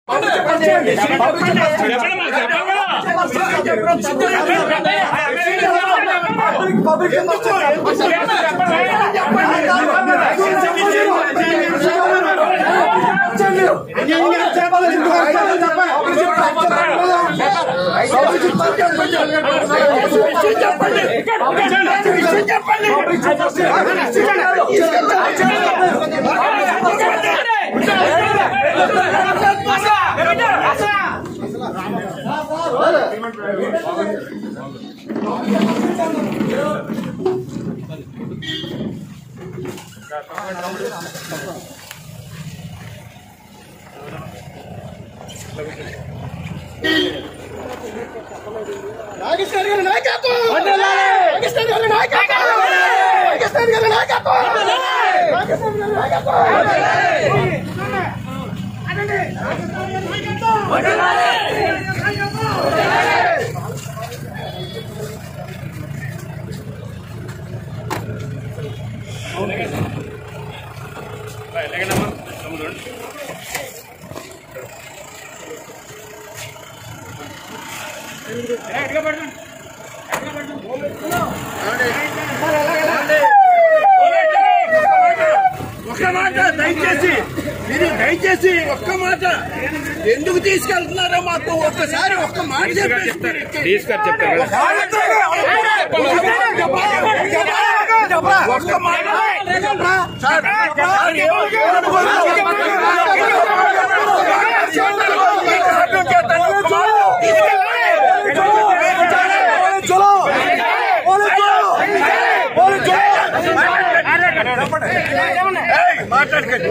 నాగేశ్వర గారి నాయకత్వం నాగేశ్వర గారి నాయకత్వం నాగేశ్వర గారి నాయకత్వం నాగేశ్వర గారి నాయకత్వం ఒక్క మాట దయచేసి మీరు దయచేసి ఒక్క మాట ఎందుకు తీసుకెళ్తున్నారో మాకు ఒక్కసారి ఒక్క మాట చెప్పేసి ఒక్క మాట సార్, సార్, ఏయ్, మాట్లాడకండి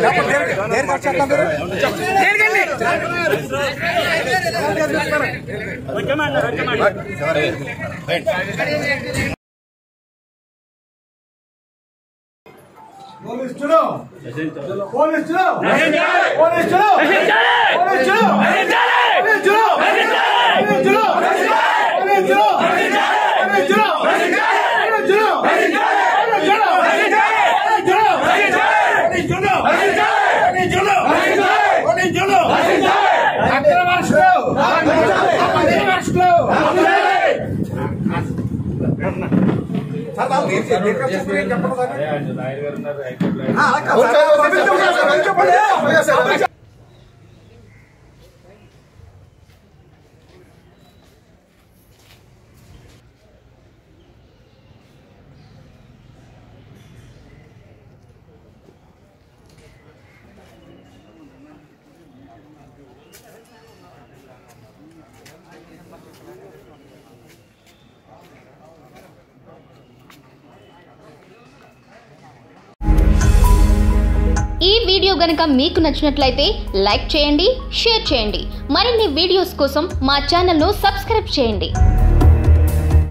పోలీసులు పోలీసులు పోలీసులు పోలీసులు పోలీసులు పోలీసులు ఈ వీడియో గనుక మీకు నచ్చినట్లయితే లైక్ చేయండి షేర్ చేయండి మరిన్ని వీడియోస్ కోసం మా ఛానల్ను సబ్స్క్రైబ్ చేయండి